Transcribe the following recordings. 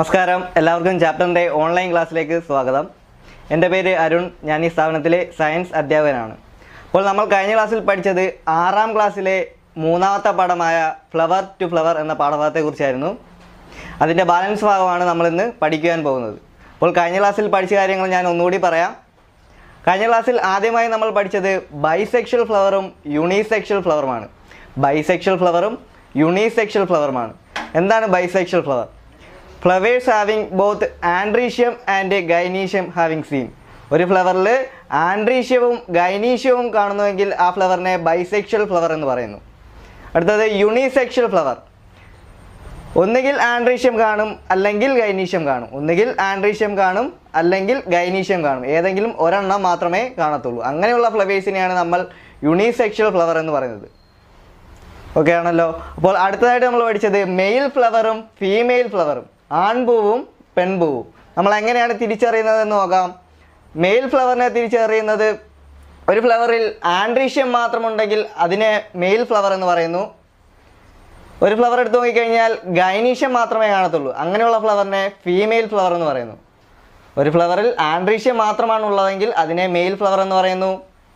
നമസ്കാരം എല്ലാവർക്കും ചാപ്റ്ററിൻ്റെ ഓൺലൈൻ ക്ലാസ്സിലേക്ക് സ്വാഗതം എൻ്റെ പേര് അരുൺ ഞാൻ ഈ സ്ഥാപനത്തിലെ സയൻസ് അധ്യാപകനാണ് അപ്പോൾ നമ്മൾ കഴിഞ്ഞ ക്ലാസ്സിൽ പഠിച്ചത് ആറാം ക്ലാസ്സിലെ മൂന്നാമത്തെ പാഠമായ ഫ്ലവർ ടു ഫ്ലവർ എന്ന പാഠഭാഗത്തെക്കുറിച്ചായിരുന്നു അതിൻ്റെ ബാലൻസ് ഭാഗമാണ് നമ്മളിന്ന് പഠിക്കുവാൻ പോകുന്നത് അപ്പോൾ കഴിഞ്ഞ ക്ലാസ്സിൽ പഠിച്ച കാര്യങ്ങൾ ഞാൻ ഒന്നുകൂടി പറയാം കഴിഞ്ഞ ക്ലാസ്സിൽ ആദ്യമായി നമ്മൾ പഠിച്ചത് ബൈസെക്ഷൽ ഫ്ലവറും യൂണിസെക്ഷൽ ഫ്ലവറുമാണ് ബൈസെക്ഷൽ ഫ്ലവറും യൂണിസെക്ഷൽ ഫ്ലവറുമാണ് എന്താണ് bisexual flower flowers having both androecium and gynoecium having seen ഒരു ഫ്ലവറിൽ ആൻഡ്രീഷ്യവും ഗൈനീഷ്യവും കാണുന്നുവെങ്കിൽ ആ ഫ്ലവറിനെ ബൈസെക്ഷൽ ഫ്ലവർ എന്ന് പറയുന്നു അടുത്തത് യൂണിസെക്ഷൽ ഫ്ലവർ ഒന്നുകിൽ ആൻഡ്രീഷ്യം കാണും അല്ലെങ്കിൽ ഗൈനീഷ്യം കാണും ഒന്നുകിൽ ആൻഡ്രീഷ്യം കാണും അല്ലെങ്കിൽ ഗൈനീഷ്യം കാണും ഏതെങ്കിലും ഒരെണ്ണം മാത്രമേ കാണത്തുള്ളൂ അങ്ങനെയുള്ള ഫ്ലവേഴ്സിനെയാണ് നമ്മൾ യൂണിസെക്ഷൽ ഫ്ലവർ എന്ന് പറയുന്നത് ഓക്കെ ആണല്ലോ അപ്പോൾ അടുത്തതായിട്ട് നമ്മൾ പഠിച്ചത് മെയിൽ ഫ്ലവറും ഫീമെയിൽ ഫ്ലവറും ആൺപൂവും പെൺപൂവും നമ്മൾ എങ്ങനെയാണ് തിരിച്ചറിയുന്നത് എന്ന് നോക്കാം മെയിൽ ഫ്ലവറിനെ തിരിച്ചറിയുന്നത് ഒരു ഫ്ലവറിൽ ആൻഡ്രീഷ്യം മാത്രമുണ്ടെങ്കിൽ അതിനെ മെയിൽ ഫ്ലവർ എന്ന് പറയുന്നു ഒരു ഫ്ലവർ എടുത്ത് നോക്കിക്കഴിഞ്ഞാൽ ഗൈനീഷ്യം മാത്രമേ കാണത്തുള്ളൂ അങ്ങനെയുള്ള ഫ്ലവറിനെ ഫീമെയിൽ ഫ്ലവർ എന്ന് പറയുന്നു ഒരു ഫ്ലവറിൽ ആൻഡ്രീഷ്യം മാത്രമാണ് ഉള്ളതെങ്കിൽ അതിനെ മെയിൽ ഫ്ലവർ എന്ന് പറയുന്നു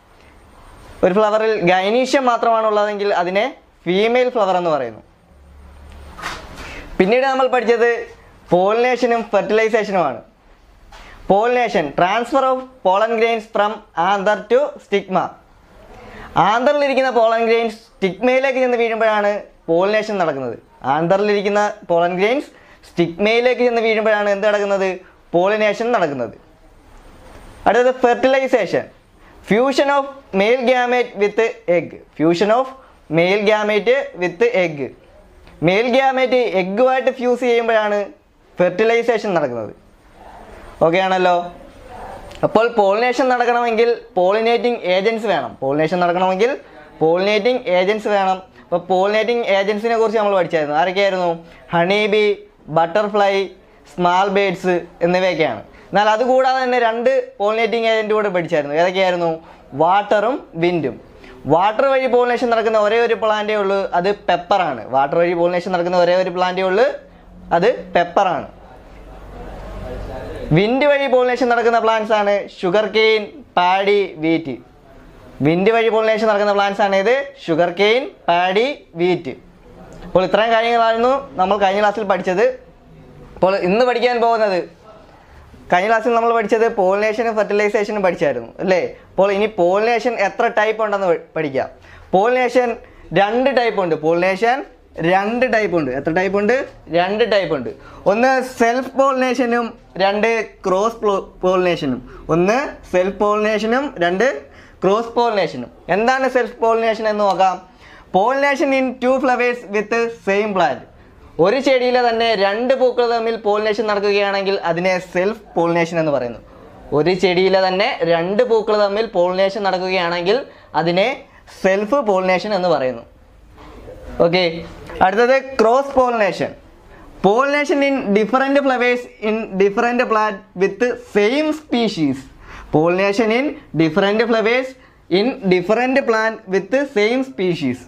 ഒരു ഫ്ലവറിൽ ഗൈനീഷ്യം മാത്രമാണ് ഉള്ളതെങ്കിൽ അതിനെ ഫീമെയിൽ ഫ്ലവർ എന്ന് പറയുന്നു പിന്നീട് നമ്മൾ പഠിച്ചത് പോളിനേഷനും ഫെർട്ടിലൈസേഷനുമാണ് pollination transfer of pollen grains from anther to stigma ആന്തറിലിരിക്കുന്ന പോളൻ ഗ്രെയിൻസ് സ്റ്റിഗ്മയിലേക്ക് ചെന്ന് വീഴുമ്പോഴാണ് പോളിനേഷൻ നടക്കുന്നത് ആന്തറിലിരിക്കുന്ന പോളൻ ഗ്രെയിൻസ് സ്റ്റിഗ്മയിലേക്ക് ചെന്ന് വീഴുമ്പോഴാണ് എന്ത് നടക്കുന്നത് പോളിനേഷൻ നടക്കുന്നത് അടുത്തത് fertilisation fusion of male gamete with egg fusion of male gamete with egg male gamete എഗ്ഗുമായിട്ട് ഫ്യൂസ് ചെയ്യുമ്പോഴാണ് ഫെർട്ടിലൈസേഷൻ നടക്കുന്നത് ഓക്കെ ആണല്ലോ അപ്പോൾ പോളിനേഷൻ നടക്കണമെങ്കിൽ പോളിനേറ്റിംഗ് ഏജൻസ് വേണം പോളിനേഷൻ നടക്കണമെങ്കിൽ പോളിനേറ്റിംഗ് ഏജൻസ് വേണം അപ്പോൾ പോളിനേറ്റിംഗ് ഏജൻസിനെ കുറിച്ച് നമ്മൾ പഠിച്ചായിരുന്നു ആരൊക്കെയായിരുന്നു honey bee butterfly small birds എന്നിവയൊക്കെയാണ് എന്നാൽ അതുകൂടാതെ തന്നെ രണ്ട് പോളിനേറ്റിംഗ് ഏജൻറ്റ് കൂടെ പഠിച്ചായിരുന്നു ഏതൊക്കെയായിരുന്നു വാട്ടറും വിൻഡും വാട്ടർ വഴി പോളിനേഷൻ നടക്കുന്ന ഒരേ ഒരു പ്ലാന്റേ ഉള്ളൂ അത് പെപ്പറാണ് വാട്ടർ വഴി പോളിനേഷൻ നടക്കുന്ന ഒരേ ഒരു പ്ലാന്റേ ഉള്ളൂ അത് പെപ്പറാണ് വിൻഡ് വഴി പോളിനേഷൻ നടക്കുന്ന പ്ലാന്റ്സ് ആണ് sugar cane paddy wheat wind വഴി പോളിനേഷൻ നടക്കുന്ന പ്ലാന്റ്സ് ആണ് ഇത് ഷുഗർ കെയിൻ പാഡി വീറ്റ് അപ്പോൾ ഇത്രയും കാര്യങ്ങളായിരുന്നു നമ്മൾ കഴിഞ്ഞ ക്ലാസ്സിൽ പഠിച്ചത് അപ്പോൾ ഇന്ന് പഠിക്കാൻ പോകുന്നത് കഴിഞ്ഞ ക്ലാസ്സിൽ നമ്മൾ പഠിച്ചത് പോളിനേഷനും ഫെർട്ടിലൈസേഷനും പഠിച്ചായിരുന്നു അല്ലേ അപ്പോൾ ഇനി പോളിനേഷൻ എത്ര ടൈപ്പ് ഉണ്ടെന്ന് പ- പഠിക്കാം പോളിനേഷൻ രണ്ട് ടൈപ്പ് ഉണ്ട് പോളിനേഷൻ രണ്ട് ടൈപ്പ് ഉണ്ട് എത്ര ടൈപ്പ് ഉണ്ട് രണ്ട് ടൈപ്പ് ഉണ്ട് ഒന്ന് സെൽഫ് പോളിനേഷനും രണ്ട് ക്രോസ് പോളിനേഷനും ഒന്ന് സെൽഫ് പോളിനേഷനും രണ്ട് ക്രോസ് പോളിനേഷനും എന്താണ് സെൽഫ് പോളിനേഷൻ എന്ന് നോക്കാം pollination in two flowers with same plant ഒരു ചെടിയിലെ തന്നെ രണ്ട് പൂക്കൾ തമ്മിൽ പോളിനേഷൻ നടക്കുകയാണെങ്കിൽ അതിനെ സെൽഫ് പോളിനേഷൻ എന്ന് പറയുന്നു ഒരു ചെടിയിലെ തന്നെ രണ്ട് പൂക്കൾ തമ്മിൽ പോളിനേഷൻ നടക്കുകയാണെങ്കിൽ അതിനെ സെൽഫ് പോളിനേഷൻ എന്ന് പറയുന്നു ഓക്കെ അടുത്തത് cross pollination pollination in different flowers in different plant with same species pollination in different flowers in different plant with same species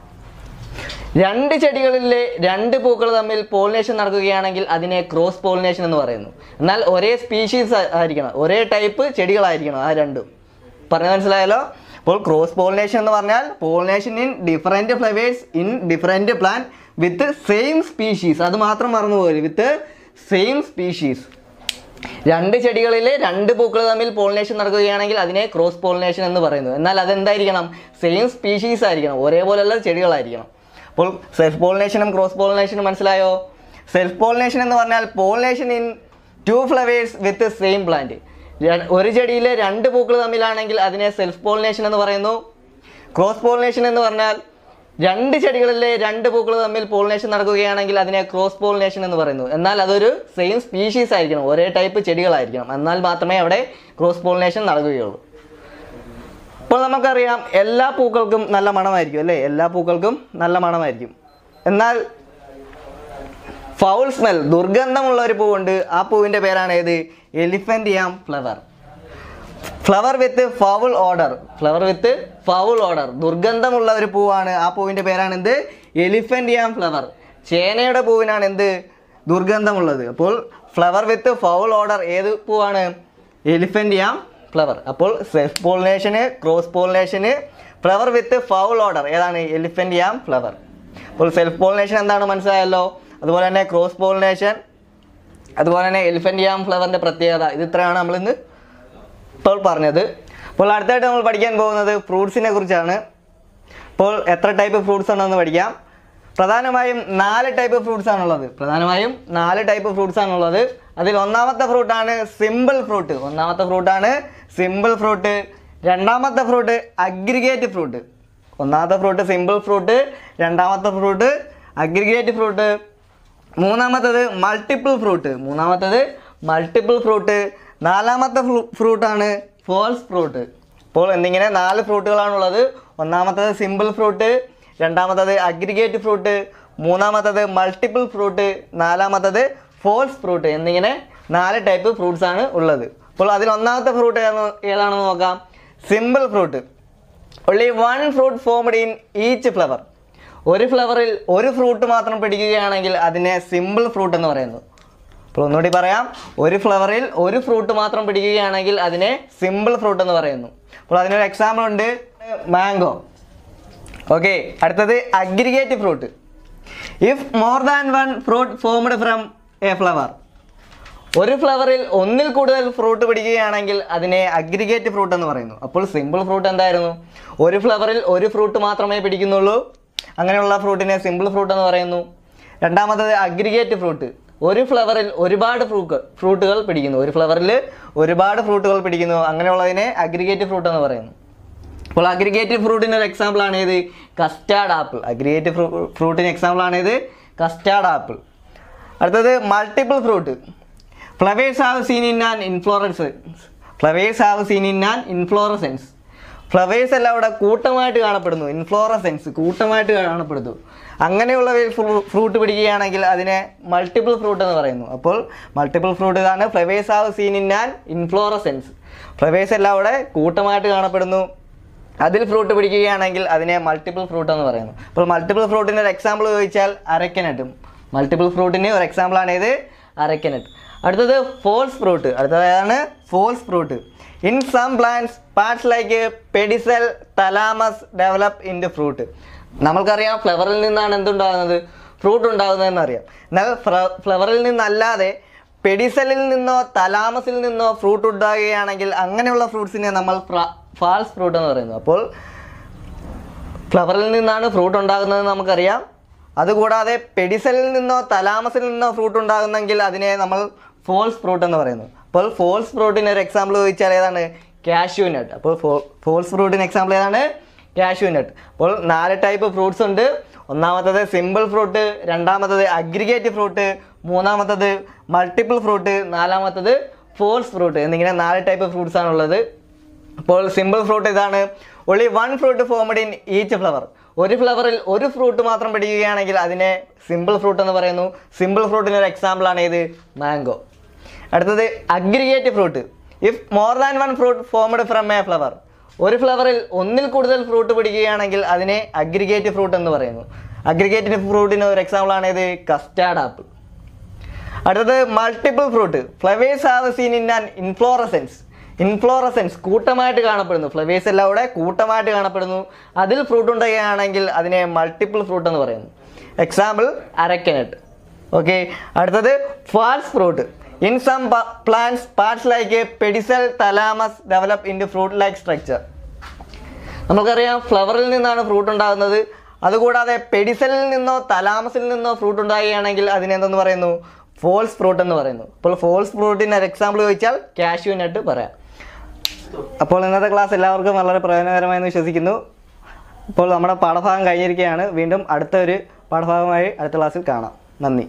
രണ്ട് ചെടികളിലെ രണ്ട് പൂക്കൾ തമ്മിൽ പോളിനേഷൻ നടക്കുകയാണെങ്കിൽ അതിനെ ക്രോസ് പോളിനേഷൻ എന്ന് പറയുന്നു എന്നാൽ ഒരേ സ്പീഷീസ് ആയിരിക്കണം ഒരേ ടൈപ്പ് ചെടികളായിരിക്കണം ആ രണ്ടും പറഞ്ഞ മനസ്സിലായല്ലോ അപ്പോൾ ക്രോസ് പോളിനേഷൻ എന്ന് പറഞ്ഞാൽ pollination in different flowers in different plant with same species അത് മാത്രം മറന്നുപോയി വിത്ത് സെയിം സ്പീഷീസ് രണ്ട് ചെടികളിലെ രണ്ട് പൂക്കൾ തമ്മിൽ പോളിനേഷൻ നടക്കുകയാണെങ്കിൽ അതിനെ ക്രോസ് പോളിനേഷൻ എന്ന് പറയുന്നു എന്നാൽ അതെന്തായിരിക്കണം സെയിം സ്പീഷീസ് ആയിരിക്കണം ഒരേപോലെയുള്ള ചെടികളായിരിക്കണം അപ്പോൾ സെൽഫ് പോളിനേഷനും ക്രോസ് പോളിനേഷനും മനസ്സിലായോ സെൽഫ് പോളിനേഷൻ എന്ന് പറഞ്ഞാൽ pollination in two flowers with same plant ഒരു ചെടിയിലെ രണ്ട് പൂക്കൾ തമ്മിലാണെങ്കിൽ അതിനെ സെൽഫ് പോളിനേഷൻ എന്ന് പറയുന്നു ക്രോസ് പോളിനേഷൻ എന്ന് പറഞ്ഞാൽ രണ്ട് ചെടികളിലെ രണ്ട് പൂക്കൾ തമ്മിൽ പോളിനേഷൻ നടക്കുകയാണെങ്കിൽ അതിനെ ക്രോസ് പോളിനേഷൻ എന്ന് പറയുന്നു എന്നാൽ അതൊരു സെയിം സ്പീഷീസ് ആയിരിക്കണം ഒരേ ടൈപ്പ് ചെടികളായിരിക്കണം എന്നാൽ മാത്രമേ അവിടെ ക്രോസ് പോളിനേഷൻ നടക്കുകയുള്ളൂ ഇപ്പോൾ നമുക്കറിയാം എല്ലാ പൂക്കൾക്കും നല്ല മണമായിരിക്കും അല്ലേ എല്ലാ പൂക്കൾക്കും നല്ല മണമായിരിക്കും എന്നാൽ ഫൗൾ സ്മെൽ ദുർഗന്ധമുള്ള ഒരു പൂവുണ്ട് ആ പൂവിൻ്റെ പേരാണ് ഏത് elephant yam flower flower with foul odour flower with foul odour ദുർഗന്ധമുള്ള ഒരു പൂവാണ് ആ പൂവിൻ്റെ പേരാണ് എന്ത് എലിഫന്റ് യാം ഫ്ലവർ ചേനയുടെ പൂവിനാണ് എന്ത് ദുർഗന്ധമുള്ളത് അപ്പോൾ ഫ്ലവർ വിത്ത് ഫൗൾ ഓർഡർ ഏത് പൂവാണ് എലിഫൻറ്റിയാം ഫ്ലവർ അപ്പോൾ സെൽഫ് പോളിനേഷന് ക്രോസ് പോളിനേഷന് ഫ്ലവർ വിത്ത് ഫൗൾ ഓർഡർ ഏതാണ് എലിഫൻറ്റിയാം ഫ്ലവർ അപ്പോൾ സെൽഫ് പോളിനേഷൻ എന്താണ് മനസ്സിലായല്ലോ അതുപോലെ തന്നെ ക്രോസ് പോളിനേഷൻ അതുപോലെ തന്നെ എലിഫൻറ്റിയാം ഫ്ലവറിൻ്റെ പ്രത്യേകത ഇത് ഇത്രയാണ് നമ്മളിന്ന് ഇപ്പോൾ പറഞ്ഞത് അപ്പോൾ അടുത്തായിട്ട് നമ്മൾ പഠിക്കാൻ പോകുന്നത് ഫ്രൂട്ട്സിനെ കുറിച്ചാണ് അപ്പോൾ എത്ര ടൈപ്പ് ഫ്രൂട്ട്സ് ഉണ്ടെന്ന് പഠിക്കാം പ്രധാനമായും നാല് ടൈപ്പ് ഫ്രൂട്ട്സ് ആണുള്ളത് പ്രധാനമായും നാല് ടൈപ്പ് ഫ്രൂട്ട്സ് ആണുള്ളത് അതിൽ ഒന്നാമത്തെ ഫ്രൂട്ടാണ് സിമ്പിൾ ഫ്രൂട്ട് ഒന്നാമത്തെ ഫ്രൂട്ടാണ് സിമ്പിൾ ഫ്രൂട്ട് രണ്ടാമത്തെ ഫ്രൂട്ട് അഗ്രിഗേറ്റ് ഫ്രൂട്ട് ഒന്നാമത്തെ ഫ്രൂട്ട് സിമ്പിൾ ഫ്രൂട്ട് രണ്ടാമത്തെ ഫ്രൂട്ട് അഗ്രിഗേറ്റ് ഫ്രൂട്ട് മൂന്നാമത്തത് മൾട്ടിപ്പിൾ ഫ്രൂട്ട് മൂന്നാമത്തത് മൾട്ടിപ്പിൾ ഫ്രൂട്ട് നാലാമത്തെ ഫ്രൂട്ടാണ് ഫോൾസ് ഫ്രൂട്ട് ഇപ്പോൾ എന്നിങ്ങനെ നാല് ഫ്രൂട്ടുകളാണുള്ളത് ഒന്നാമത്തത് സിമ്പിൾ ഫ്രൂട്ട് രണ്ടാമത്തത് അഗ്രിഗേറ്റ് ഫ്രൂട്ട് മൂന്നാമത്തത് മൾട്ടിപ്പിൾ ഫ്രൂട്ട് നാലാമത്തത് ഫോൾസ് ഫ്രൂട്ട് എന്നിങ്ങനെ നാല് ടൈപ്പ് ഫ്രൂട്ട്സ് ആണ് ഉള്ളത് അപ്പോൾ അതിൽ ഒന്നാമത്തെ ഫ്രൂട്ട് ഏതാണെന്ന് നോക്കാം simple fruit only one fruit formed in each flower ഒരു ഫ്ലവറിൽ ഒരു ഫ്രൂട്ട് മാത്രം പിടിക്കുകയാണെങ്കിൽ അതിനെ സിമ്പിൾ ഫ്രൂട്ട് എന്ന് പറയുന്നു അപ്പോൾ ഒന്നുകൂടി പറയാം ഒരു ഫ്ലവറിൽ ഒരു ഫ്രൂട്ട് മാത്രം പിടിക്കുകയാണെങ്കിൽ അതിനെ സിമ്പിൾ ഫ്രൂട്ട് എന്ന് പറയുന്നു അപ്പോൾ അതിനൊരു എക്സാമ്പിൾ ഉണ്ട് മാംഗോ ഓക്കെ അടുത്തത് aggregate fruit if more than one fruit formed from a flower ഒരു ഫ്ലവറിൽ ഒന്നിൽ കൂടുതൽ ഫ്രൂട്ട് പിടിക്കുകയാണെങ്കിൽ അതിനെ അഗ്രിഗേറ്റ് ഫ്രൂട്ട് എന്ന് പറയുന്നു അപ്പോൾ സിമ്പിൾ ഫ്രൂട്ട് എന്തായിരുന്നു ഒരു ഫ്ലവറിൽ ഒരു ഫ്രൂട്ട് മാത്രമേ പിടിക്കുന്നുള്ളൂ അങ്ങനെയുള്ള ഫ്രൂട്ടിനെ സിമ്പിൾ ഫ്രൂട്ട് എന്ന് പറയുന്നു രണ്ടാമത്തത് അഗ്രിഗേറ്റ് ഫ്രൂട്ട് ഒരു ഫ്ലവറിൽ ഒരുപാട് ഫ്രൂട്ട് ഫ്രൂട്ടുകൾ പിടിക്കുന്നു ഒരു ഫ്ലവറിൽ ഒരുപാട് ഫ്രൂട്ടുകൾ പിടിക്കുന്നു അങ്ങനെയുള്ളതിനെ അഗ്രിഗേറ്റ് ഫ്രൂട്ട് എന്ന് പറയുന്നു അപ്പോൾ അഗ്രിഗേറ്റ് ഫ്രൂട്ടിൻ്റെ ഒരു എക്സാമ്പിൾ ആണ് ഇത് കസ്റ്റാർഡ് ആപ്പിൾ അഗ്രിഗേറ്റ് ഫ്രൂട്ടിന് എക്സാമ്പിൾ ആണ് ഇത് കസ്റ്റാർഡ് ആപ്പിൾ അടുത്തത് multiple fruit flowers have seen in an inflorescence flowers have seen in an inflorescence flowers എല്ലാം അവിടെ കൂട്ടമായിട്ട് കാണപ്പെടുന്നു ഇൻഫ്ലോറസെൻസ് കൂട്ടമായിട്ട് കാണപ്പെടുന്നു അങ്ങനെയുള്ളവയിൽ ഫ്രൂട്ട് പിടിക്കുകയാണെങ്കിൽ അതിനെ മൾട്ടിപ്പിൾ ഫ്രൂട്ട് എന്ന് പറയുന്നു അപ്പോൾ മൾട്ടിപ്പിൾ ഫ്രൂട്ട് ഇതാണ് flowers have seen in an inflorescence flowers എല്ലാം അവിടെ കൂട്ടമായിട്ട് കാണപ്പെടുന്നു അതിൽ ഫ്രൂട്ട് പിടിക്കുകയാണെങ്കിൽ അതിനെ മൾട്ടിപ്പിൾ ഫ്രൂട്ട് എന്ന് പറയുന്നു അപ്പോൾ മൾട്ടിപ്പിൾ ഫ്രൂട്ടിൻ്റെ ഒരു എക്സാമ്പിൾ ചോദിച്ചാൽ അരക്കനട്ടും മൾട്ടിപ്പിൾ ഫ്രൂട്ടിന് ഒരു എക്സാമ്പിൾ ആണ് ഇത് അരക്കനട്ട് അടുത്തത് ഫോൾസ് ഫ്രൂട്ട് അടുത്തത് ഏതാണ് false fruit in some plants parts like pedicel thalamus develop into fruit നമ്മൾക്കറിയാം ഫ്ലവറിൽ നിന്നാണ് എന്തുണ്ടാകുന്നത് ഫ്രൂട്ട് ഉണ്ടാകുന്നതെന്ന് അറിയാം എന്നാൽ ഫ്ലവറിൽ നിന്നല്ലാതെ പെഡിസലിൽ നിന്നോ തലാമസിൽ നിന്നോ ഫ്രൂട്ട് ഉണ്ടാകുകയാണെങ്കിൽ അങ്ങനെയുള്ള ഫ്രൂട്ട്സിനെ നമ്മൾ ഫാൾസ് ഫ്രൂട്ട് എന്ന് പറയുന്നു അപ്പോൾ ഫ്ലവറിൽ നിന്നാണ് ഫ്രൂട്ട് ഉണ്ടാകുന്നത് നമുക്കറിയാം അതുകൂടാതെ പെഡിസലിൽ നിന്നോ തലാമസിൽ നിന്നോ ഫ്രൂട്ട് ഉണ്ടാകുന്നെങ്കിൽ അതിനെ നമ്മൾ ഫോൾസ് ഫ്രൂട്ട് എന്ന് പറയുന്നു അപ്പോൾ ഫോൾസ് ഫ്രൂട്ടിന് ഒരു എക്സാമ്പിൾ ചോദിച്ചാൽ ഏതാണ് കാഷ്യൂ നട്ട് അപ്പോൾ ഫോൾസ് ഫ്രൂട്ടിന് എക്സാമ്പിൾ ഏതാണ് കാഷ്യൂ നട്ട് അപ്പോൾ നാല് ടൈപ്പ് ഫ്രൂട്ട്സ് ഉണ്ട് ഒന്നാമത്തത് സിമ്പിൾ ഫ്രൂട്ട് രണ്ടാമത്തത് അഗ്രിഗേറ്റ് ഫ്രൂട്ട് മൂന്നാമത്തത് മൾട്ടിപ്പിൾ ഫ്രൂട്ട് നാലാമത്തത് ഫോൾസ് ഫ്രൂട്ട് എന്നിങ്ങനെ നാല് ടൈപ്പ് ഫ്രൂട്ട്സ് ആണുള്ളത് അപ്പോൾ സിമ്പിൾ ഫ്രൂട്ട് ഇതാണ് only one fruit formed in each flower ഒരു ഫ്ലവറിൽ ഒരു ഫ്രൂട്ട് മാത്രം പിടിക്കുകയാണെങ്കിൽ അതിനെ സിമ്പിൾ ഫ്രൂട്ട് എന്ന് പറയുന്നു സിമ്പിൾ ഫ്രൂട്ടിന് ഒരു എക്സാമ്പിൾ ആണ് ഇത് മാംഗോ അടുത്തത് aggregate fruit if more than one fruit formed from a flower ഒരു ഫ്ലവറിൽ ഒന്നിൽ കൂടുതൽ ഫ്രൂട്ട് പിടിക്കുകയാണെങ്കിൽ അതിനെ അഗ്രിഗേറ്റ് ഫ്രൂട്ട് എന്ന് പറയുന്നു അഗ്രിഗേറ്റ് ഫ്രൂട്ടിന് ഒരു എക്സാമ്പിൾ ആണ് ഇത് കസ്റ്റാർഡ് ആപ്പിൾ അടുത്തത് multiple fruit flowers have seen in an inflorescence inflorescence കൂട്ടമായിട്ട് കാണപ്പെടുന്നു ഫ്ലവേഴ്സ് എല്ലാം അവിടെ കൂട്ടമായിട്ട് കാണപ്പെടുന്നു അതിൽ ഫ്രൂട്ട് ഉണ്ടാകുകയാണെങ്കിൽ അതിനെ മൾട്ടിപ്പിൾ ഫ്രൂട്ട് എന്ന് പറയുന്നു എക്സാമ്പിൾ അരക്കനട്ട് ഓക്കെ അടുത്തത് false fruit in some plants parts like pedicel thalamus develop in fruit like structure നമുക്കറിയാം ഫ്ലവറിൽ നിന്നാണ് ഫ്രൂട്ട് ഉണ്ടാകുന്നത് അതുകൂടാതെ പെഡിസലിൽ നിന്നോ തലാമസിൽ നിന്നോ ഫ്രൂട്ട് ഉണ്ടാകുകയാണെങ്കിൽ അതിനെന്തെന്ന് പറയുന്നു ഫോൾസ് ഫ്രൂട്ട് എന്ന് പറയുന്നു അപ്പോൾ ഫോൾസ് ഫ്രൂട്ടിന് ഒരു എക്സാമ്പിൾ ചോദിച്ചാൽ കാഷ്യൂ നട്ട് പറയാം അപ്പോൾ ഇന്നത്തെ ക്ലാസ് എല്ലാവർക്കും വളരെ പ്രയോജനകരമായെന്ന് വിശ്വസിക്കുന്നു ഇപ്പോൾ നമ്മുടെ പാഠഭാഗം കഴിഞ്ഞിരിക്കുകയാണ് വീണ്ടും അടുത്ത ഒരു പാഠഭാഗമായി അടുത്ത ക്ലാസ്സിൽ കാണാം നന്ദി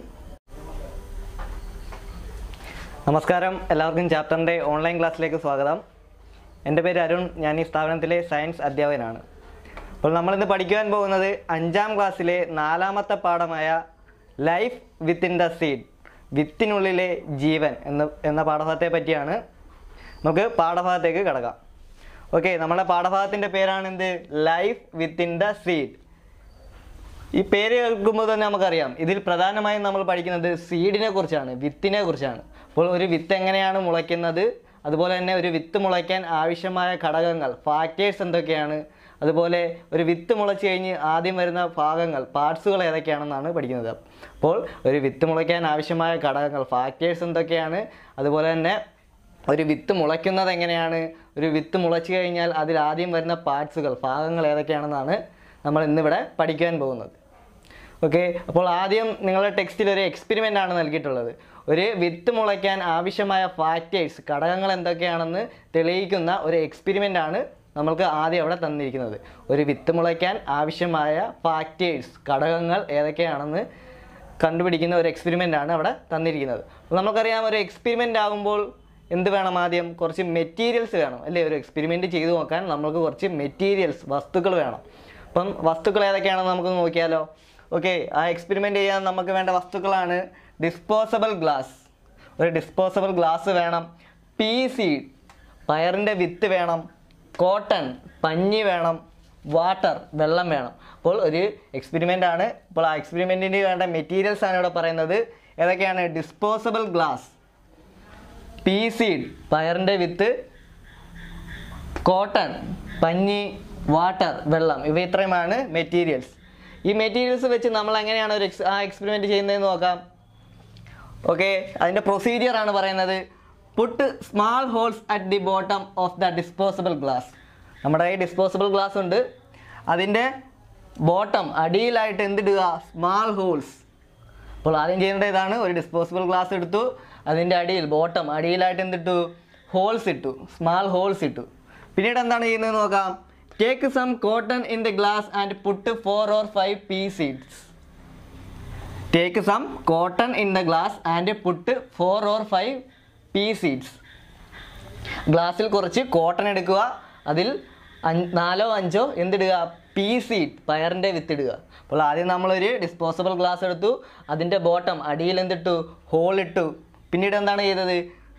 നമസ്കാരം എല്ലാവർക്കും ചാപ്റ്ററിൻ്റെ ഓൺലൈൻ ക്ലാസ്സിലേക്ക് സ്വാഗതം എൻ്റെ പേര് അരുൺ ഞാൻ ഈ സ്ഥാപനത്തിലെ സയൻസ് അധ്യാപകനാണ് അപ്പോൾ നമ്മളിന്ന് പഠിക്കുവാൻ പോകുന്നത് അഞ്ചാം ക്ലാസ്സിലെ നാലാമത്തെ പാഠമായ ലൈഫ് വിത്തിൻ ദ സീഡ് വിത്തിനുള്ളിലെ ജീവൻ എന്ന എന്ന പാഠഭാഗത്തെ പറ്റിയാണ് നമുക്ക് പാഠഭാഗത്തേക്ക് കിടക്കാം ഓക്കെ നമ്മുടെ പാഠഭാഗത്തിൻ്റെ പേരാണ് എന്ത് ലൈഫ് വിത്തിൻ ദ സീഡ് ഈ പേര് കേൾക്കുമ്പോൾ തന്നെ നമുക്കറിയാം ഇതിൽ പ്രധാനമായും നമ്മൾ പഠിക്കുന്നത് സീഡിനെ കുറിച്ചാണ് വിത്തിനെ കുറിച്ചാണ് അപ്പോൾ ഒരു വിത്ത് എങ്ങനെയാണ് മുളയ്ക്കുന്നത് അതുപോലെ തന്നെ ഒരു വിത്ത് മുളയ്ക്കാൻ ആവശ്യമായ ഘടകങ്ങൾ ഫാക്ടേഴ്സ് എന്തൊക്കെയാണ് അതുപോലെ ഒരു വിത്ത് മുളച്ച് കഴിഞ്ഞ് ആദ്യം വരുന്ന ഭാഗങ്ങൾ പാർട്സുകൾ ഏതൊക്കെയാണെന്നാണ് പഠിക്കുന്നത് അപ്പോൾ ഒരു വിത്ത് മുളയ്ക്കാൻ ആവശ്യമായ ഘടകങ്ങൾ ഫാക്ടേഴ്സ് എന്തൊക്കെയാണ് അതുപോലെ തന്നെ ഒരു വിത്ത് മുളയ്ക്കുന്നത് എങ്ങനെയാണ് ഒരു വിത്ത് മുളച്ചു കഴിഞ്ഞാൽ അതിൽ ആദ്യം വരുന്ന പാർട്സുകൾ ഭാഗങ്ങൾ ഏതൊക്കെയാണെന്നാണ് നമ്മൾ ഇന്നിവിടെ പഠിക്കാൻ പോകുന്നത് ഓക്കെ അപ്പോൾ ആദ്യം നിങ്ങളുടെ ടെക്സ്റ്റിൽ ഒരു എക്സ്പെരിമെൻ്റ് ആണ് നൽകിയിട്ടുള്ളത് ഒരു വിത്ത് മുളയ്ക്കാൻ ആവശ്യമായ ഫാക്ടേഴ്സ് ഘടകങ്ങൾ എന്തൊക്കെയാണെന്ന് തെളിയിക്കുന്ന ഒരു എക്സ്പെരിമെൻ്റ് ആണ് നമ്മൾക്ക് ആദ്യം അവിടെ തന്നിരിക്കുന്നത് ഒരു വിത്ത് മുളയ്ക്കാൻ ആവശ്യമായ ഫാക്ടേഴ്സ് ഘടകങ്ങൾ ഏതൊക്കെയാണെന്ന് കണ്ടുപിടിക്കുന്ന ഒരു എക്സ്പെരിമെൻ്റ് ആണ് അവിടെ തന്നിരിക്കുന്നത് അപ്പോൾ നമുക്കറിയാം ഒരു എക്സ്പെരിമെൻ്റ് ആകുമ്പോൾ എന്ത് വേണം ആദ്യം കുറച്ച് മെറ്റീരിയൽസ് വേണം അല്ലേ ഒരു എക്സ്പെരിമെൻ്റ് ചെയ്തു നോക്കാൻ നമുക്ക് കുറച്ച് മെറ്റീരിയൽസ് വസ്തുക്കൾ വേണം അപ്പം വസ്തുക്കൾ ഏതൊക്കെയാണെന്ന് നമുക്ക് നോക്കിയാലോ ഓക്കെ ആ എക്സ്പെരിമെൻ്റ് ചെയ്യാൻ നമുക്ക് വേണ്ട വസ്തുക്കളാണ് ഡിസ്പോസബിൾ ഗ്ലാസ് ഒരു ഡിസ്പോസബിൾ ഗ്ലാസ് വേണം പീ സീഡ് പയറിൻ്റെ വിത്ത് വേണം കോട്ടൺ പഞ്ഞി വേണം വാട്ടർ വെള്ളം വേണം അപ്പോൾ ഒരു എക്സ്പെരിമെൻ്റ് ആണ് അപ്പോൾ ആ എക്സ്പെരിമെൻറ്റിന് വേണ്ട മെറ്റീരിയൽസ് ആണ് ഇവിടെ പറയുന്നത് ഏതൊക്കെയാണ് ഡിസ്പോസബിൾ ഗ്ലാസ് പീ സീഡ് പയറിൻ്റെ വിത്ത് കോട്ടൺ പഞ്ഞി വാട്ടർ വെള്ളം ഇവ ഇത്രയുമാണ് മെറ്റീരിയൽസ് ഈ മെറ്റീരിയൽസ് വെച്ച് നമ്മൾ എങ്ങനെയാണ് ഒരു എക്സ് ആ എക്സ്പെരിമെൻറ്റ് ചെയ്യുന്നതെന്ന് നോക്കാം ഓക്കെ അതിൻ്റെ പ്രൊസീജിയർ ആണ് പറയുന്നത് put small holes at the bottom of the disposable glass നമ്മുടെ ഈ ഡിസ്പോസിബിൾ ഗ്ലാസ് ഉണ്ട് അതിൻ്റെ ബോട്ടം അടിയിലായിട്ട് എന്തിടുക സ്മാൾ ഹോൾസ് അപ്പോൾ ആദ്യം ചെയ്യേണ്ട ഇതാണ് ഒരു ഡിസ്പോസിബിൾ ഗ്ലാസ് എടുത്തു അതിൻ്റെ അടിയിൽ ബോട്ടം അടിയിലായിട്ട് എന്തിട്ടു ഹോൾസ് ഇട്ടു സ്മാൾ ഹോൾസ് ഇട്ടു പിന്നീട് എന്താണ് ചെയ്യുന്നത് നോക്കാം take some cotton in the glass and put four or five pea seeds take some cotton in the glass and put four or five pea seeds ഗ്ലാസ്സിൽ കുറച്ച് കോട്ടൺ എടുക്കുക അതിൽ അഞ്ച് നാലോ അഞ്ചോ എന്തിടുക പീ സീഡ് പയറിൻ്റെ വിത്തിടുക അപ്പോൾ ആദ്യം നമ്മളൊരു ഡിസ്പോസബിൾ ഗ്ലാസ് എടുത്തു അതിൻ്റെ ബോട്ടം അടിയിൽ എന്തിട്ടു ഹോൾ ഇട്ടു പിന്നീട് എന്താണ് ചെയ്തത്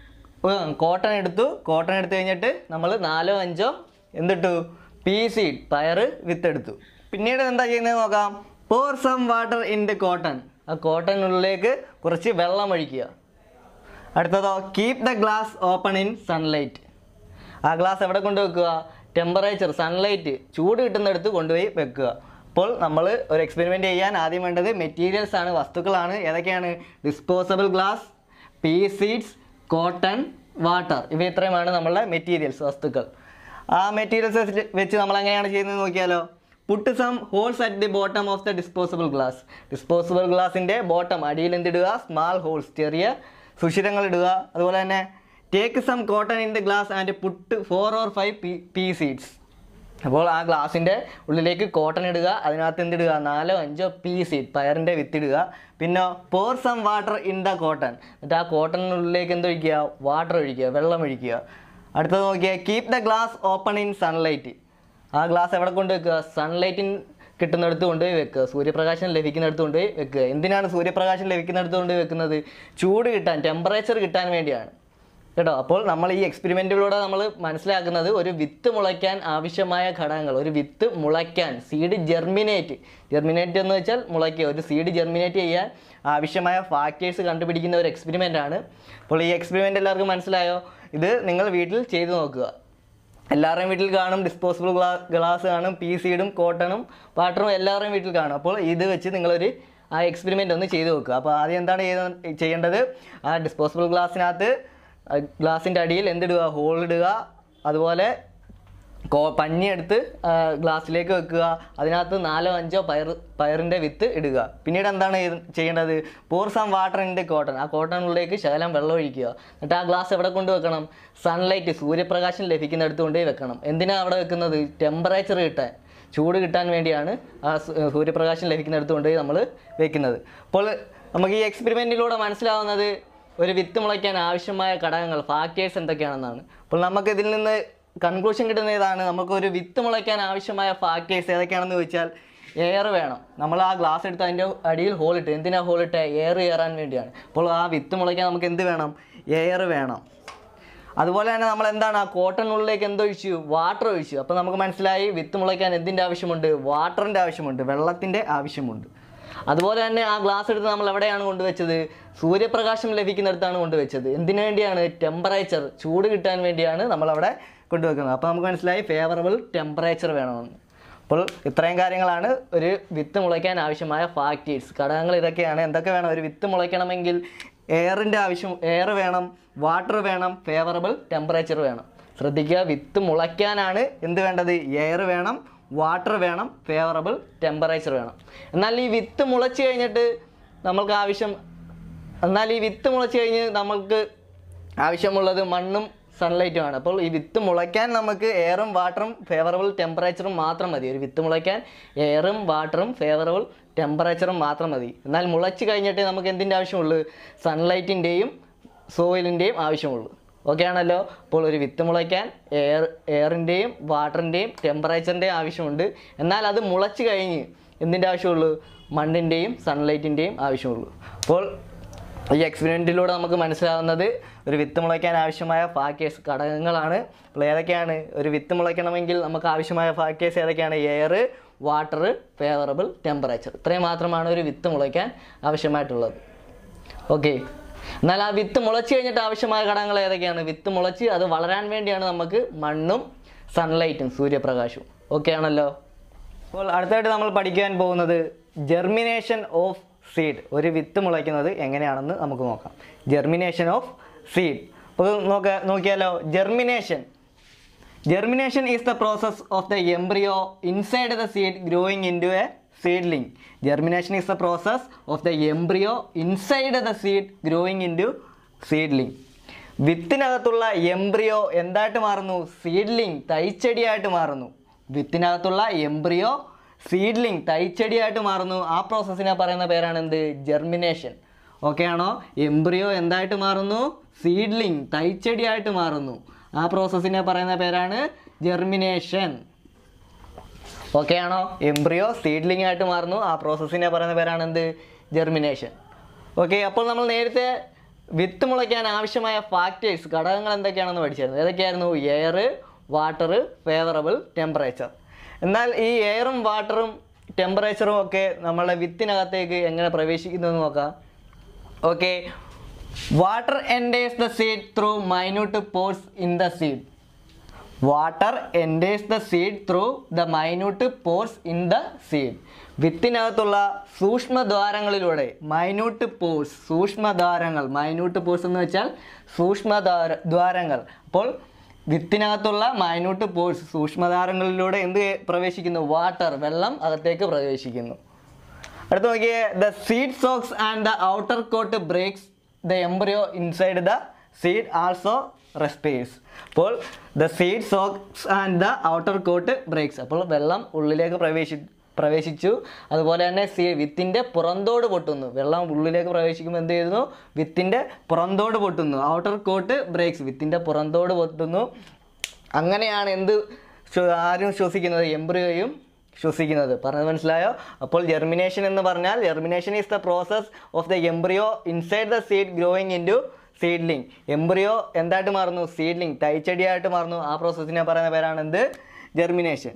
കോട്ടൺ എടുത്തു കോട്ടൺ എടുത്തു കഴിഞ്ഞിട്ട് നമ്മൾ നാലോ അഞ്ചോ എന്തിട്ടു പീ സീഡ് പയറ് വിത്തെടുത്തു പിന്നീട് എന്താ ചെയ്യുന്നത് നോക്കാം pour some water in the cotton ആ കോട്ടണിനുള്ളിലേക്ക് കുറച്ച് വെള്ളം ഒഴിക്കുക അടുത്തതോ keep the glass open in sunlight ആ ഗ്ലാസ് എവിടെ കൊണ്ട് വെക്കുക ടെമ്പറേച്ചർ സൺലൈറ്റ് ചൂട് കിട്ടുന്നിടത്ത് കൊണ്ടുപോയി വെക്കുക അപ്പോൾ നമ്മൾ ഒരു എക്സ്പെരിമെൻ്റ് ചെയ്യാൻ ആദ്യം വേണ്ടത് മെറ്റീരിയൽസ് ആണ് വസ്തുക്കളാണ് ഏതൊക്കെയാണ് disposable glass pea seeds cotton water ഇവ ഇത്രയുമാണ് നമ്മളുടെ മെറ്റീരിയൽസ് വസ്തുക്കൾ ആ മെറ്റീരിയൽസ് വെച്ച് നമ്മൾ എങ്ങനെയാണ് ചെയ്യുന്നത് നോക്കിയാലോ put some holes at the bottom of the disposable glass disposable ഗ്ലാസിൻ്റെ ബോട്ടം അടിയിൽ എന്തിടുക സ്മാൾ ഹോൾസ് ചെറിയ സുഷിരങ്ങൾ ഇടുക അതുപോലെ തന്നെ take some cotton in the glass and put four or five pea pea seeds അപ്പോൾ ആ ഗ്ലാസിൻ്റെ ഉള്ളിലേക്ക് കോട്ടൺ ഇടുക അതിനകത്ത് എന്തിടുക നാലോ അഞ്ചോ പീ സീഡ് പയറിൻ്റെ വിത്തിടുക പിന്നെ pour some water in the cotton എന്നിട്ട് ആ കോട്ടണിനുള്ളിലേക്ക് എന്തൊഴിക്കുക വാട്ടർ ഒഴിക്കുക വെള്ളം ഒഴിക്കുക അടുത്തത് നോക്കിയാൽ keep the glass open in sunlight ആ ഗ്ലാസ് എവിടെ കൊണ്ട് വെക്കുക സൺലൈറ്റിൻ കിട്ടുന്നിടത്ത് കൊണ്ടുപോയി വെക്കുക സൂര്യപ്രകാശം ലഭിക്കുന്നിടത്ത് കൊണ്ടുപോയി വെക്കുക എന്തിനാണ് സൂര്യപ്രകാശം ലഭിക്കുന്നിടത്ത് കൊണ്ടുപോയി വെക്കുന്നത് ചൂട് കിട്ടാൻ ടെമ്പറേച്ചർ കിട്ടാൻ വേണ്ടിയാണ് കേട്ടോ അപ്പോൾ നമ്മൾ ഈ എക്സ്പെരിമെൻറ്റിലൂടെ നമ്മൾ മനസ്സിലാക്കുന്നത് ഒരു വിത്ത് മുളയ്ക്കാൻ ആവശ്യമായ ഘടകങ്ങൾ ഒരു വിത്ത് മുളയ്ക്കാൻ സീഡ് ജെർമിനേറ്റ് ജെർമിനേറ്റ് എന്ന് വെച്ചാൽ മുളയ്ക്കുക ഒരു സീഡ് ജെർമിനേറ്റ് ചെയ്യാൻ ആവശ്യമായ ഫാക്ടേഴ്സ് കണ്ടുപിടിക്കുന്ന ഒരു എക്സ്പെരിമെൻ്റ് ആണ് അപ്പോൾ ഈ എക്സ്പെരിമെൻ്റ് എല്ലാവർക്കും മനസ്സിലായോ ഇത് നിങ്ങൾ വീട്ടിൽ ചെയ്തു നോക്കുക എല്ലാവരുടെയും വീട്ടിൽ കാണും ഡിസ്പോസിബിൾ ഗ്ലാ ഗ്ലാസ് കാണും പി സീഡും കോട്ടണും വാട്ടറും എല്ലാവരുടെയും വീട്ടിൽ കാണും അപ്പോൾ ഇത് വെച്ച് നിങ്ങളൊരു ആ എക്സ്പെരിമെൻ്റ് ഒന്ന് ചെയ്ത് നോക്കുക അപ്പോൾ ആദ്യം എന്താണ് ചെയ്ത ചെയ്യേണ്ടത് ആ ഡിസ്പോസിബിൾ ഗ്ലാസ്സിനകത്ത് ഗ്ലാസിൻ്റെ അടിയിൽ എന്തിടുക ഹോൾ ഇടുക അതുപോലെ കോ പഞ്ഞി എടുത്ത് ആ, ഗ്ലാസ്സിലേക്ക് വെക്കുക അതിനകത്ത് നാലോ അഞ്ചോ പയർ പയറിൻ്റെ വിത്ത് ഇടുക പിന്നീട് എന്താണ് ചെയ്ത- ചെയ്യേണ്ടത് pour some water in the cotton ആ കോട്ടണിലേക്ക് ശകലം വെള്ളം ഒഴിക്കുക എന്നിട്ട് ആ ഗ്ലാസ് എവിടെ കൊണ്ട് വെക്കണം സൺലൈറ്റ് സൂര്യപ്രകാശം ലഭിക്കുന്നിടത്ത് കൊണ്ടുപോയി വെക്കണം എന്തിനാണ് അവിടെ വെക്കുന്നത് ടെമ്പറേച്ചർ കിട്ടാൻ ചൂട് കിട്ടാൻ വേണ്ടിയാണ് ആ സു- സൂര്യപ്രകാശം ലഭിക്കുന്നിടത്ത് കൊണ്ടുപോയി നമ്മൾ വെക്കുന്നത് അപ്പോൾ നമുക്ക് ഈ എക്സ്പെരിമെൻറ്റിലൂടെ മനസ്സിലാവുന്നത് ഒരു വിത്ത് മുളയ്ക്കാൻ ആവശ്യമായ ഘടകങ്ങൾ ഫാക്ടേഴ്സ് എന്തൊക്കെയാണെന്നാണ് അപ്പോൾ നമുക്ക് ഇതിൽ നിന്ന് കൺക്ലൂഷൻ കിട്ടുന്ന ഇതാണ് നമുക്ക് ഒരു വിത്ത് മുളയ്ക്കാൻ ആവശ്യമായ ഫാക്ടേഴ്സ് ഏതൊക്കെയാണെന്ന് ചോദിച്ചാൽ എയർ വേണം നമ്മൾ ആ ഗ്ലാസ് എടുത്ത് അതിൻ്റെ അടിയിൽ ഹോൾ ഇട്ട് എന്തിനാ ഹോൾ ഇട്ട് എയർ കയറാൻ വേണ്ടിയാണ് അപ്പോൾ ആ വിത്ത് മുളയ്ക്കാൻ നമുക്ക് എന്ത് വേണം എയർ വേണം അതുപോലെ തന്നെ നമ്മൾ എന്താണ് ആ കോട്ടണിനുള്ളിലേക്ക് എന്തൊഴിച്ചു വാട്ടർ ഒഴിച്ചു അപ്പോൾ നമുക്ക് മനസ്സിലായി വിത്ത് മുളയ്ക്കാൻ എന്തിൻ്റെ ആവശ്യമുണ്ട് വാട്ടറിൻ്റെ ആവശ്യമുണ്ട് വെള്ളത്തിൻ്റെ ആവശ്യമുണ്ട് അതുപോലെ തന്നെ ആ ഗ്ലാസ് എടുത്ത് നമ്മൾ എവിടെയാണ് കൊണ്ടുവച്ചത് സൂര്യപ്രകാശം ലഭിക്കുന്നിടത്താണ് കൊണ്ടുവച്ചത് എന്തിനു വേണ്ടിയാണ് ടെമ്പറേച്ചർ ചൂട് കിട്ടാൻ വേണ്ടിയാണ് നമ്മളവിടെ കൊണ്ടുവെക്കുന്നത് അപ്പോൾ നമുക്ക് മനസ്സിലായി ഫേവറബിൾ ടെമ്പറേച്ചർ വേണമെന്ന് അപ്പോൾ ഇത്രയും കാര്യങ്ങളാണ് ഒരു വിത്ത് മുളയ്ക്കാൻ ആവശ്യമായ ഫാക്ടേഴ്സ് ഘടകങ്ങൾ ഇതൊക്കെയാണ് എന്തൊക്കെ വേണം ഒരു വിത്ത് മുളയ്ക്കണമെങ്കിൽ എയറിൻ്റെ ആവശ്യം എയർ വേണം വാട്ടർ വേണം ഫേവറബിൾ ടെമ്പറേച്ചർ വേണം ശ്രദ്ധിക്കുക വിത്ത് മുളയ്ക്കാനാണ് എന്ത് വേണ്ടത് എയർ വേണം വാട്ടർ വേണം ഫേവറബിൾ ടെമ്പറേച്ചർ വേണം എന്നാൽ ഈ വിത്ത് മുളച്ച് കഴിഞ്ഞിട്ട് നമ്മൾക്ക് ആവശ്യം എന്നാൽ ഈ വിത്ത് മുളച്ച് കഴിഞ്ഞ് നമ്മൾക്ക് ആവശ്യമുള്ളത് മണ്ണും സൺലൈറ്റുമാണ് അപ്പോൾ ഈ വിത്ത് മുളയ്ക്കാൻ നമുക്ക് എയറും വാട്ടറും ഫേവറബിൾ ടെമ്പറേച്ചറും മാത്രം മതി ഒരു വിത്ത് മുളയ്ക്കാൻ എയറും വാട്ടറും ഫേവറബിൾ ടെമ്പറേച്ചറും മാത്രം മതി എന്നാൽ മുളച്ച് കഴിഞ്ഞിട്ട് നമുക്ക് എന്തിൻ്റെ ആവശ്യമുള്ളൂ സൺലൈറ്റിൻ്റെയും സോയിലിൻ്റെയും ആവശ്യമുള്ളൂ ഓക്കെ ആണല്ലോ അപ്പോൾ ഒരു വിത്ത് മുളയ്ക്കാൻ എയർ എയറിൻ്റെയും വാട്ടറിൻ്റെയും ടെമ്പറേച്ചറിൻ്റെയും ആവശ്യമുണ്ട് എന്നാൽ അത് മുളച്ച് കഴിഞ്ഞ് എന്തിൻ്റെ ആവശ്യമുള്ളൂ മണ്ണിൻ്റെയും സൺലൈറ്റിൻ്റെയും ആവശ്യമുള്ളൂ അപ്പോൾ ഈ എക്സ്പെരിമെൻറ്റിലൂടെ നമുക്ക് മനസ്സിലാവുന്നത് ഒരു വിത്ത് മുളയ്ക്കാൻ ആവശ്യമായ ഫാക്ടേഴ്സ് ഘടകങ്ങളാണ് അപ്പോൾ ഏതൊക്കെയാണ് ഒരു വിത്ത് മുളയ്ക്കണമെങ്കിൽ നമുക്ക് ആവശ്യമായ ഫാക്ടേഴ്സ് ഏതൊക്കെയാണ് എയർ വാട്ടർ ഫേവറബിൾ ടെമ്പറേച്ചർ ഇത്രയും മാത്രമാണ് ഒരു വിത്ത് മുളയ്ക്കാൻ ആവശ്യമായിട്ടുള്ളത് ഓക്കെ എന്നാൽ ആ വിത്ത് മുളച്ച് കഴിഞ്ഞിട്ട് ആവശ്യമായ ഘടകങ്ങൾ ഏതൊക്കെയാണ് വിത്ത് മുളച്ച് അത് വളരാൻ വേണ്ടിയാണ് നമുക്ക് മണ്ണും സൺലൈറ്റും സൂര്യപ്രകാശവും ഓക്കെ ആണല്ലോ അപ്പോൾ അടുത്തായിട്ട് നമ്മൾ പഠിക്കാൻ പോകുന്നത് ജെർമിനേഷൻ ഓഫ് സീഡ് ഒരു വിത്ത് മുളയ്ക്കുന്നത് എങ്ങനെയാണെന്ന് നമുക്ക് നോക്കാം ജെർമിനേഷൻ ഓഫ് സീഡ് അപ്പോൾ നോക്ക നോക്കിയാലോ germination Germination is the process of the embryo inside the seed growing into a seedling. Germination is the process of the embryo inside the seed growing into seedling. വിത്തിനകത്തുള്ള embryo എന്തായിട്ട് മാറുന്നു seedling തൈച്ചെടിയായിട്ട് മാറുന്നു വിത്തിനകത്തുള്ള embryo seedling തൈച്ചെടിയായിട്ട് മാറുന്നു ആ പ്രോസസ്സിനെ പറയുന്ന പേരാണ് എന്ത് ജെർമിനേഷൻ ഓക്കെ ആണോ എംബ്രിയോ എന്തായിട്ട് മാറുന്നു സീഡ്ലിംഗ് തൈച്ചെടിയായിട്ട് മാറുന്നു ആ പ്രോസസ്സിനെ പറയുന്ന പേരാണ് ജെർമിനേഷൻ ഓക്കെ ആണോ എംബ്രിയോ സീഡ്ലിംഗ് ആയിട്ട് മാറുന്നു ആ പ്രോസസ്സിനെ പറയുന്ന പേരാണ് എന്ത് ജെർമിനേഷൻ ഓക്കെ അപ്പോൾ നമ്മൾ നേരത്തെ വിത്ത് മുളയ്ക്കാൻ ആവശ്യമായ ഫാക്ടേഴ്സ് ഘടകങ്ങൾ എന്തൊക്കെയാണെന്ന് പഠിച്ചായിരുന്നു ഏതൊക്കെയായിരുന്നു എയർ വാട്ടർ ഫേവറബിൾ ടെമ്പറേച്ചർ എന്നാൽ ഈ എയറും വാട്ടറും ടെമ്പറേച്ചറും ഒക്കെ നമ്മളെ വിത്തിനകത്തേക്ക് എങ്ങനെ പ്രവേശിക്കുന്നു എന്ന് നോക്കാം okay water enters the seed through minute pores in the seed water enters the seed through the minute pores in the seed വിത്തിനകത്തുള്ള സൂക്ഷ്മദ്വാരങ്ങളിലൂടെ മൈന്യൂട്ട് പോഴ്സ് സൂക്ഷ്മദ്വാരങ്ങൾ മൈന്യൂട്ട് പോഴ്സ് എന്ന് വെച്ചാൽ സൂക്ഷ്മദ്വാര ദ്വാരങ്ങൾ അപ്പോൾ വിത്തിനകത്തുള്ള മൈന്യൂട്ട് പോഴ്സ് സൂക്ഷ്മദ്വാരങ്ങളിലൂടെ എന്ത് പ്രവേശിക്കുന്നു വാട്ടർ വെള്ളം അകത്തേക്ക് പ്രവേശിക്കുന്നു അടുത്ത നോക്കിയേ the seed soaks and the outer coat breaks the embryo inside the seed also respires അപ്പോൾ the seed soaks and the outer coat breaks അപ്പോൾ വെള്ളം ഉള്ളിലേക്ക് പ്രവേശി പ്രവേശിച്ചു അതുപോലെ തന്നെ സീ വിത്തിൻ്റെ പുറന്തോട് പൊട്ടുന്നു വെള്ളം ഉള്ളിലേക്ക് പ്രവേശിക്കുമ്പോൾ എന്ത് ചെയ്യുന്നു വിത്തിൻ്റെ പുറന്തോട് പൊട്ടുന്നു ഔട്ടർ കോട്ട് ബ്രേക്സ് വിത്തിൻ്റെ പുറന്തോട് പൊട്ടുന്നു അങ്ങനെയാണ് എന്ത് ശ്വ- ആരും ശ്വസിക്കുന്നത് എംബ്രിയോയും ശ്വസിക്കുന്നത് പറഞ്ഞത് മനസ്സിലായോ അപ്പോൾ ജെർമിനേഷൻ എന്ന് പറഞ്ഞാൽ germination is the process of the embryo inside the seed growing into seedling embryo എന്തായിട്ട് മാറുന്നു സീഡ്ലിംഗ് തൈച്ചെടിയായിട്ട് മാറുന്നു ആ പ്രോസസ്സിനെ പറയുന്ന പേരാണ് എന്ത് ജെർമിനേഷൻ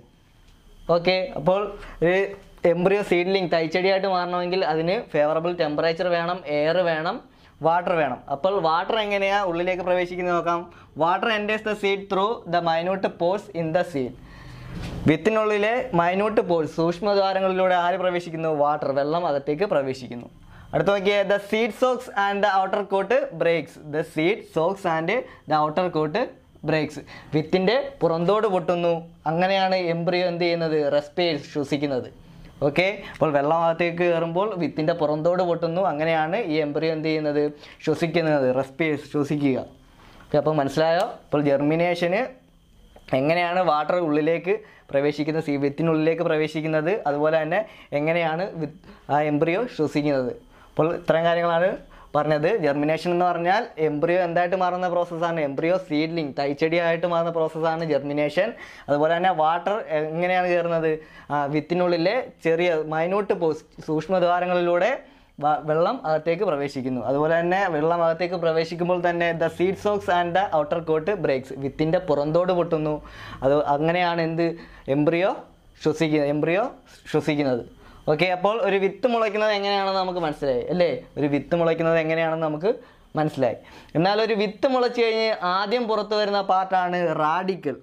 ഓക്കെ അപ്പോൾ ഒരു എംബ്രിയോ സീഡ്ലിംഗ് തൈച്ചെടിയായിട്ട് മാറണമെങ്കിൽ അതിന് ഫേവറബിൾ ടെമ്പറേച്ചർ വേണം എയർ വേണം വാട്ടർ വേണം അപ്പോൾ വാട്ടർ എങ്ങനെയാ ഉള്ളിലേക്ക് പ്രവേശിക്കുന്നത് നോക്കാം water enters the seed through the minute pores in the seed വിത്തിനുള്ളിലെ മൈന്യൂട്ട് പോഴ്സ് സൂക്ഷ്മദ്വാരങ്ങളിലൂടെ ആര് പ്രവേശിക്കുന്നു വാട്ടർ വെള്ളം അകത്തേക്ക് പ്രവേശിക്കുന്നു അടുത്ത നോക്കിയേ the seed soaks and the outer coat breaks the seed soaks and the outer coat breaks വിത്തിൻ്റെ പുറന്തോട് പൊട്ടുന്നു അങ്ങനെയാണ് എംബ്രിയോ എന്ത് ചെയ്യുന്നത് റെസ്പേഴ്സ് ശ്വസിക്കുന്നത് ഓക്കെ അപ്പോൾ വെള്ളം അകത്തേക്ക് കയറുമ്പോൾ വിത്തിൻ്റെ പുറന്തോട് പൊട്ടുന്നു അങ്ങനെയാണ് ഈ എംബ്രിയോ എന്ത് ചെയ്യുന്നത് ശ്വസിക്കുന്നത് റെസ്പേഴ്സ് ശ്വസിക്കുക ഓക്കെ അപ്പോൾ മനസ്സിലായോ അപ്പോൾ ജെർമിനേഷന് എങ്ങനെയാണ് വാട്ടർ ഉള്ളിലേക്ക് പ്രവേശിക്കുന്നത് സീ വിത്തിനുള്ളിലേക്ക് പ്രവേശിക്കുന്നത് അതുപോലെ തന്നെ എങ്ങനെയാണ് വിത്ത് ആ എംബ്രിയോ ശ്വസിക്കുന്നത് അപ്പോൾ ഇത്രയും കാര്യങ്ങളാണ് പറഞ്ഞത് ജെർമിനേഷൻ എന്ന് പറഞ്ഞാൽ എംബ്രിയോ എന്തായിട്ട് മാറുന്ന പ്രോസസ്സാണ് എംബ്രിയോ സീഡ്ലിംഗ് തൈച്ചെടിയായിട്ട് മാറുന്ന പ്രോസസ്സാണ് ജെർമിനേഷൻ അതുപോലെ തന്നെ വാട്ടർ എങ്ങനെയാണ് കയറുന്നത് ആ, വിത്തിനുള്ളിലെ ചെറിയ മൈന്യൂട്ട് പോസ് സൂക്ഷ്മദ്വാരങ്ങളിലൂടെ വ- വെള്ളം അകത്തേക്ക് പ്രവേശിക്കുന്നു അതുപോലെ തന്നെ വെള്ളം അകത്തേക്ക് പ്രവേശിക്കുമ്പോൾ തന്നെ the seed soaks and the outer coat breaks വിത്തിൻ്റെ പുറന്തോട് പൊട്ടുന്നു അത് അങ്ങനെയാണ് എന്ത് എംബ്രിയോ ശ്വസിക്കുന്നത് എംബ്രിയോ ശ്വസിക്കുന്നത് ഓക്കെ അപ്പോൾ ഒരു വിത്ത് മുളയ്ക്കുന്നത് എങ്ങനെയാണെന്ന് നമുക്ക് മനസ്സിലായി അല്ലേ ഒരു വിത്ത് മുളയ്ക്കുന്നത് എങ്ങനെയാണെന്ന് നമുക്ക് മനസ്സിലായി എന്നാൽ ഒരു വിത്ത് മുളച്ച് കഴിഞ്ഞ് ആദ്യം പുറത്തു വരുന്ന പാർട്ടാണ് റാഡിക്കൽ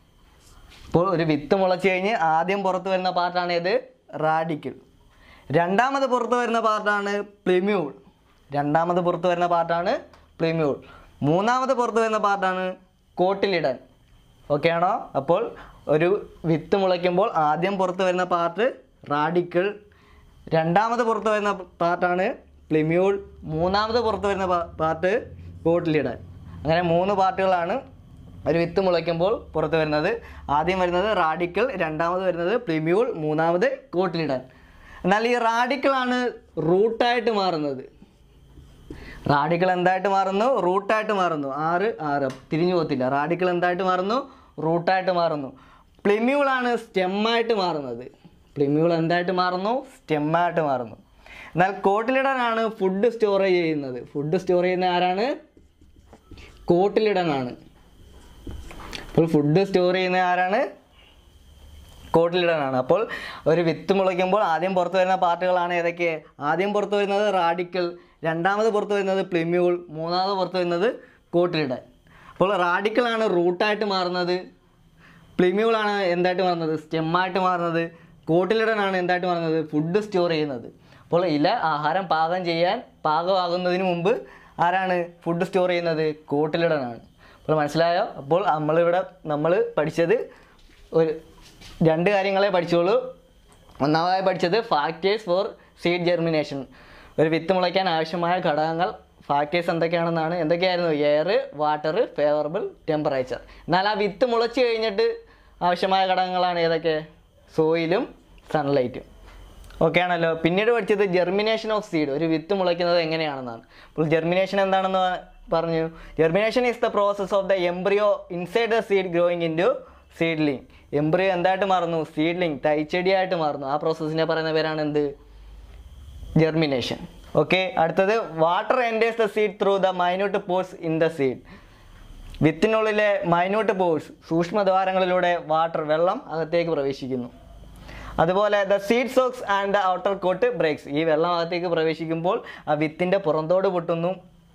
ഇപ്പോൾ ഒരു വിത്ത് മുളച്ച് കഴിഞ്ഞ് ആദ്യം പുറത്തു വരുന്ന പാർട്ടാണ് ഏത് റാഡിക്കൽ രണ്ടാമത് പുറത്തു വരുന്ന പാർട്ടാണ് പ്ലിമ്യൂൾ രണ്ടാമത് പുറത്തു വരുന്ന പാർട്ടാണ് പ്ലിമ്യൂൾ മൂന്നാമത് പുറത്തു വരുന്ന പാർട്ടാണ് കോട്ടിലിടൻ ഓക്കെ ആണോ അപ്പോൾ ഒരു വിത്ത് മുളയ്ക്കുമ്പോൾ ആദ്യം പുറത്തു വരുന്ന പാർട്ട് റാഡിക്കൽ രണ്ടാമത് പുറത്തു വരുന്ന പാർട്ടാണ് പ്ലിമ്യൂൾ മൂന്നാമത് പുറത്തു വരുന്ന പാ- പാർട്ട് കോട്ടിലിടൻ അങ്ങനെ മൂന്ന് പാർട്ടുകളാണ് ഒരു വിത്ത് മുളയ്ക്കുമ്പോൾ പുറത്ത് വരുന്നത് ആദ്യം വരുന്നത് റാഡിക്കൽ രണ്ടാമത് വരുന്നത് പ്ലിമ്യൂൾ മൂന്നാമത് കോട്ടിലിടാൻ എന്നാൽ ഈ റാഡിക്കലാണ് റൂട്ടായിട്ട് മാറുന്നത് റാഡിക്കൽ എന്തായിട്ട് മാറുന്നു റൂട്ടായിട്ട് മാറുന്നു ആറ് ആറ് തിരിഞ്ഞു പോകത്തില്ല റാഡിക്കൽ എന്തായിട്ട് മാറുന്നു റൂട്ടായിട്ട് മാറുന്നു പ്ലിമ്യൂളാണ് സ്റ്റെമ്മായിട്ട് മാറുന്നത് പ്ലിമ്യൂൾ എന്തായിട്ട് മാറുന്നു സ്റ്റെമ്മായിട്ട് മാറുന്നു എന്നാൽ കോട്ടിലിടനാണ് ഫുഡ് സ്റ്റോർ ചെയ്യുന്നത് ഫുഡ് സ്റ്റോർ ചെയ്യുന്ന ആരാണ് കോട്ടിലിടനാണ് അപ്പോൾ ഫുഡ് സ്റ്റോർ ചെയ്യുന്ന ആരാണ് കോട്ടിലിടനാണ് അപ്പോൾ ഒരു വിത്ത് മുളയ്ക്കുമ്പോൾ ആദ്യം പുറത്തു വരുന്ന പാർട്ടുകളാണ് ഏതൊക്കെ ആദ്യം പുറത്തു വരുന്നത് റാഡിക്കൽ രണ്ടാമത് പുറത്തു വരുന്നത് പ്ലിമ്യൂൾ മൂന്നാമത് പുറത്തു വരുന്നത് കോട്ടിലിടൻ അപ്പോൾ റാഡിക്കലാണ് റൂട്ടായിട്ട് മാറുന്നത് പ്ലിമ്യൂളാണ് എന്തായിട്ട് മാറുന്നത് സ്റ്റെമ്മായിട്ട് മാറുന്നത് കോട്ടിലിടനാണ് എന്തായിട്ട് മാറുന്നത് ഫുഡ് സ്റ്റോർ ചെയ്യുന്നത് അപ്പോൾ ഇല ആഹാരം പാകം ചെയ്യാൻ പാകമാകുന്നതിന് മുമ്പ് ആരാണ് ഫുഡ് സ്റ്റോർ ചെയ്യുന്നത് കോട്ടിലിടനാണ് അപ്പോൾ മനസ്സിലായോ അപ്പോൾ നമ്മളിവിടെ നമ്മൾ പഠിച്ചത് ഒരു രണ്ട് കാര്യങ്ങളെ പഠിച്ചോളൂ ഒന്നാമതായി പഠിച്ചത് ഫാക്ടേഴ്സ് ഫോർ സീഡ് ജെർമിനേഷൻ ഒരു വിത്ത് മുളയ്ക്കാൻ ആവശ്യമായ ഘടകങ്ങൾ ഫാക്ടേഴ്സ് എന്തൊക്കെയാണെന്നാണ് എന്തൊക്കെയായിരുന്നു എയർ വാട്ടർ ഫേവറബിൾ ടെമ്പറേച്ചർ എന്നാൽ ആ വിത്ത് മുളച്ച് കഴിഞ്ഞിട്ട് ആവശ്യമായ ഘടകങ്ങളാണ് ഏതൊക്കെ സോയിലും സൺലൈറ്റും ഓക്കെ ആണല്ലോ പിന്നീട് പഠിച്ചത് ജെർമിനേഷൻ ഓഫ് സീഡ് ഒരു വിത്ത് മുളയ്ക്കുന്നത് എങ്ങനെയാണെന്നാണ് അപ്പോൾ ജെർമിനേഷൻ എന്താണെന്ന് പറഞ്ഞു germination is the process of the embryo inside the seed growing into seedling embryo എന്തായിട്ട് മാറുന്നു സീഡ്ലിംഗ് തൈച്ചെടിയായിട്ട് മാറുന്നു ആ പ്രോസസ്സിനെ പറയുന്ന പേരാണ് എന്ത് ജെർമിനേഷൻ ഓക്കെ അടുത്തത് water enters the seed through the minute pores in the seed വിത്തിനുള്ളിലെ മൈന്യൂട്ട് പോഴ്സ് സൂക്ഷ്മദ്വാരങ്ങളിലൂടെ വാട്ടർ വെള്ളം അകത്തേക്ക് പ്രവേശിക്കുന്നു അതുപോലെ the seed soaks and the outer coat breaks ഈ വെള്ളം അകത്തേക്ക് പ്രവേശിക്കുമ്പോൾ ആ വിത്തിൻ്റെ പുറന്തോട് പൊട്ടുന്നു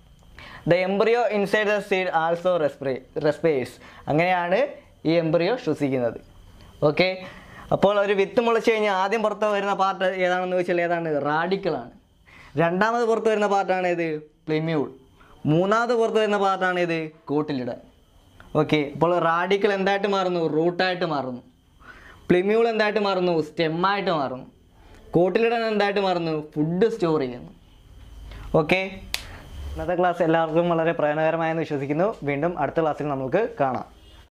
the embryo inside the seed also respire respires അങ്ങനെയാണ് ഈ എംബ്രിയോ ശ്വസിക്കുന്നത് ഓക്കെ അപ്പോൾ ഒരു വിത്ത് മുളച്ച് കഴിഞ്ഞാൽ ആദ്യം പുറത്ത് വരുന്ന പാർട്ട് ഏതാണെന്ന് ചോദിച്ചാൽ ഏതാണ് റാഡിക്കലാണ് രണ്ടാമത് പുറത്ത് വരുന്ന പാർട്ടാണ് ഇത് പ്ലിമ്യൂൾ മൂന്നാമത് പുറത്ത് വരുന്ന പാർട്ടാണ് ഇത് കോട്ടിലിടൻ ഓക്കെ അപ്പോൾ റാഡിക്കൽ എന്തായിട്ട് മാറുന്നു റൂട്ടായിട്ട് മാറുന്നു പ്ലിമ്യൂൾ എന്തായിട്ട് മാറുന്നു സ്റ്റെമ്മായിട്ട് മാറുന്നു കോട്ടിലിടൻ എന്തായിട്ട് മാറുന്നു ഫുഡ് സ്റ്റോർ ചെയ്യുന്നു ഓക്കെ ഇന്നത്തെ ക്ലാസ് എല്ലാവർക്കും വളരെ പ്രയോജനകരമായെന്ന് വിശ്വസിക്കുന്നു വീണ്ടും അടുത്ത ക്ലാസ്സിൽ നമുക്ക് കാണാം